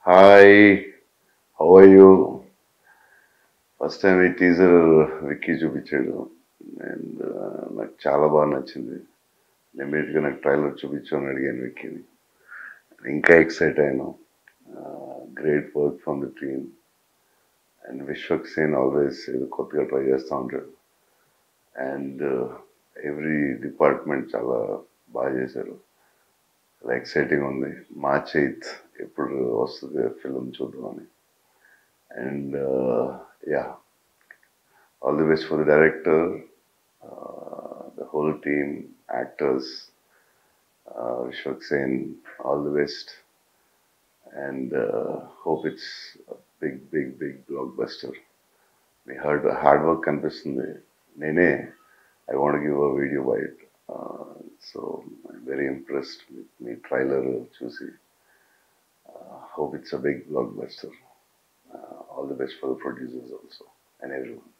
hi how are you first time ఈ teaser Vicky చూపించాడు and నాకు చాలా బాగా నచ్చింది ఇమీడియట్గా నాకు ట్రైలర్ చూపించు అని అడిగాను విక్కీని ఇంకా ఎక్సైట్ అయ్యాను great work from the team and Vishwak Sen always ఏదో కొత్తగా ట్రై చేస్తూ ఉంటాడు అండ్ ఎవ్రీ డిపార్ట్మెంట్ చాలా బాగా చేశారు చాలా ఎక్సైటింగ్ ఉంది మార్చ్ ఎయిత్ ఎప్పుడు వస్తుంది ఫిల్మ్ చూద్దామని and yeah all the best for the director the whole team actors Vishwak Sen all the best and hope it's big big big blockbuster మీ హార్డ్ హార్డ్ వర్క్ కనిపిస్తుంది నేనే I want give a video bite so I'm very impressed with మీ trailer చూసి hope it's a big blockbuster all the best for the producers also and every one